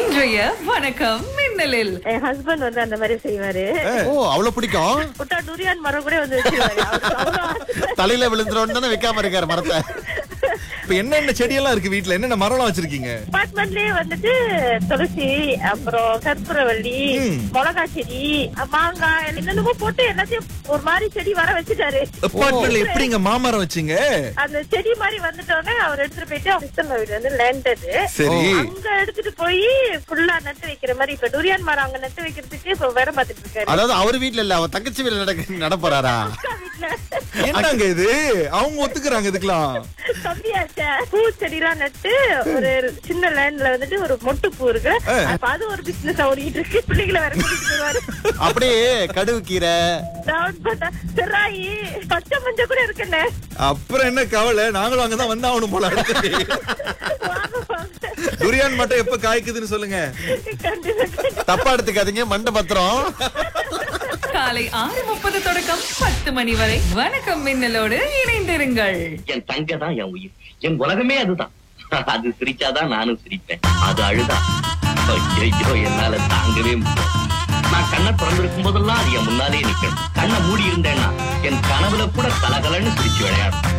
இன்றைய வணக்கம் மின்னலில் என் ஹஸ்பண்ட் வந்து அந்த மாதிரி செய்வாரு ஓ அவ்வளவு பிடிக்கும் புட்டா டூரியான் மரம் கூட வந்து வச்சிருவாரு அவருக்கு அவ்வளவு ஆசை. தலையில விழுந்துரும் தானே வைக்காம இருக்காரு மரத்தை இப்ப என்னென்ன செடியெல்லாம் இருக்கு வீட்ல என்னென்ன மரம்லாம் வச்சிருக்கீங்க அபார்ட்மெண்ட்லயே வந்துட்டு துளசி அப்புறம் கற்பூரவள்ளி ம். மிளகா செடி மாங்காய் என்னென்னமோ போட்டு எல்லாத்தையும் ஒரு மாதிரி செடி வர வச்சுட்டாரு அப்பார்ட்மெண்ட்ல எப்படிங்க மாமரம் வச்சீங்க அந்த செடி மாதிரி வந்துட்டோன்னே அவர் எடுத்துட்டு போயிட்டு சிஸ்டம் வீடு வந்து லேண்டது சரி அங்க எடுத்துட்டு போய் ஃபுல்லா நட்டு வைக்கிற மாதிரி இப்ப டூரியான் மரம் அங்க நட்டு வைக்கிறதுக்கு இப்ப வேலை பார்த்துட்டு இருக்காரு அதாவது அவர் வீட்ல இல்ல அவர் தங்கச்சி வீட்டுல நடக்க நடப்பறாரா அக்கா வீட்டுல என்னங்க இது அவங்க ஒத்துக்குறாங்க இதுக்கெல்லாம் தம்பியாச்ச பூ செடிலாம் நட்டு ஒரு சின்ன லேண்ட்ல வந்துட்டு ஒரு மொட்டு பூ இருக்கு அப்ப அது ஒரு பிசினஸ் ஓடிட்டு இருக்கு பிள்ளைகளை வேற கூட்டிட்டு வருவாரு அப்படியே கடுகு கீரை டவுன் பண்ணா சிராயி பச்சை மஞ்சள் கூட இருக்குண்ணே அப்புறம் என்ன கவலை நாங்களும் அங்கதான் வந்தாகணும் போல அடுத்து. வாங்க, வாங்க. துரியான் மட்டும் எப்ப காய்க்குதுன்னு சொல்லுங்க கண்டிப்பா தப்பா எடுத்துக்காதீங்க மண்டை பத்திரம் காலை ஆறு முப்பது தொடக்கம் பத்து மணி வரை வணக்கம் மின்னலோடு இணைந்திருங்கள் என் தங்க தான் என் உயிர் என் உலகமே அதுதான் அது சிரிச்சாதான் நானும் சிரிப்பேன் அது அழுதா ஐயோ என்னால தாங்கவே முடியல நான் கண்ணை திறந்திருக்கும் போதெல்லாம் அது என் முன்னாலே நிக்கணும் கண்ணை மூடி இருந்தேன்னா என் கனவுல கூட கலகலன்னு சிரிச்சு விளையாடும்